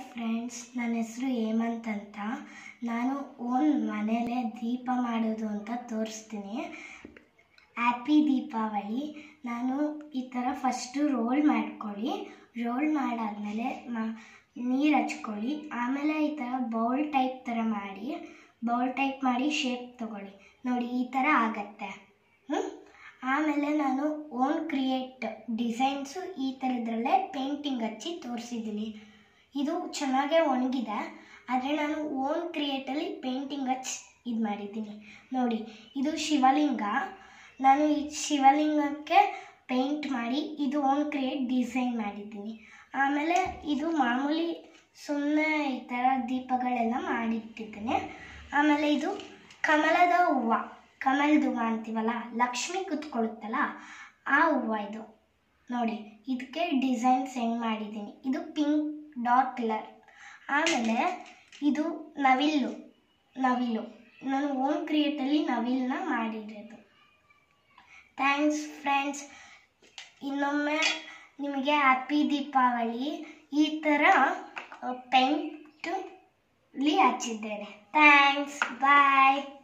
friends ನನ್ನ ಹೆಸರು ಹೇಮಂತ್ ಅಂತ ನಾನು ಓನ್ ಮನೇಲೆ ದೀಪ ಮಾಡೋದು ಅಂತ ತೋರಿಸ್ತೀನಿ ಹ್ಯಾಪಿ ದೀಪಾವಳಿ ನಾನು ಈ ಥರ ಫಸ್ಟು ರೋಲ್ ಮಾಡ್ಕೊಳ್ಳಿ ರೋಲ್ ಮಾಡಾದ್ಮೇಲೆ ಮ ನೀರು ಹಚ್ಕೊಳ್ಳಿ ಆಮೇಲೆ ಈ ಥರ ಬೌಲ್ ಟೈಪ್ ಥರ ಮಾಡಿ ಬೌಲ್ ಟೈಪ್ ಮಾಡಿ ಶೇಪ್ ತಗೊಳ್ಳಿ ನೋಡಿ ಈ ಥರ ಆಗತ್ತೆ ಹ್ಞೂ ಆಮೇಲೆ ನಾನು ಓನ್ ಕ್ರಿಯೇಟ್ ಡಿಸೈನ್ಸು ಈ ಥರದ್ರಲ್ಲೇ ಪೇಂಟಿಂಗ್ ಹಚ್ಚಿ ತೋರಿಸಿದ್ದೀನಿ ಇದು ಚೆನ್ನಾಗೇ ಒಣಗಿದೆ ಆದರೆ ನಾನು ಓನ್ ಕ್ರಿಯೇಟಲ್ಲಿ ಪೇಂಟಿಂಗ್ ಹಚ್ಚಿ ಇದು ಮಾಡಿದ್ದೀನಿ ನೋಡಿ ಇದು ಶಿವಲಿಂಗ ನಾನು ಈ ಶಿವಲಿಂಗಕ್ಕೆ ಪೇಂಟ್ ಮಾಡಿ ಇದು ಓನ್ ಕ್ರಿಯೇಟ್ ಡಿಸೈನ್ ಮಾಡಿದ್ದೀನಿ ಆಮೇಲೆ ಇದು ಮಾಮೂಲಿ ಸುಮ್ಮನೆ ಈ ಥರ ದೀಪಗಳೆಲ್ಲ ಮಾಡಿಟ್ಟಿದ್ದೇನೆ ಆಮೇಲೆ ಇದು ಕಮಲದ ಹೂವು ಕಮಲದ ಹೂವು ಅಂತೀವಲ್ಲ ಲಕ್ಷ್ಮಿ ಕುತ್ಕೊಳ್ಳುತ್ತಲ್ಲ ಆ ಹೂವು ಇದು ನೋಡಿ ಇದಕ್ಕೆ ಡಿಸೈನ್ಸ್ ಹೆಂಗೆ ಮಾಡಿದ್ದೀನಿ ಇದು ಪಿಂಕ್ ಡಾಟ್ ಕಲರ್ ಆಮೇಲೆ ಇದು ನವಿಲು ನವಿಲು ನಾನು ಓನ್ ಕ್ರಿಯೇಟಲ್ಲಿ ನವಿಲನ್ನ ಮಾಡಿರೋದು ಥ್ಯಾಂಕ್ಸ್ ಫ್ರೆಂಡ್ಸ್ ಇನ್ನೊಮ್ಮೆ ನಿಮಗೆ ಹ್ಯಾಪಿ ದೀಪಾವಳಿ ಈ ಥರ ಪೇಂಟಲ್ಲಿ ಹಚ್ಚಿದ್ದೇನೆ ಥ್ಯಾಂಕ್ಸ್ ಬಾಯ್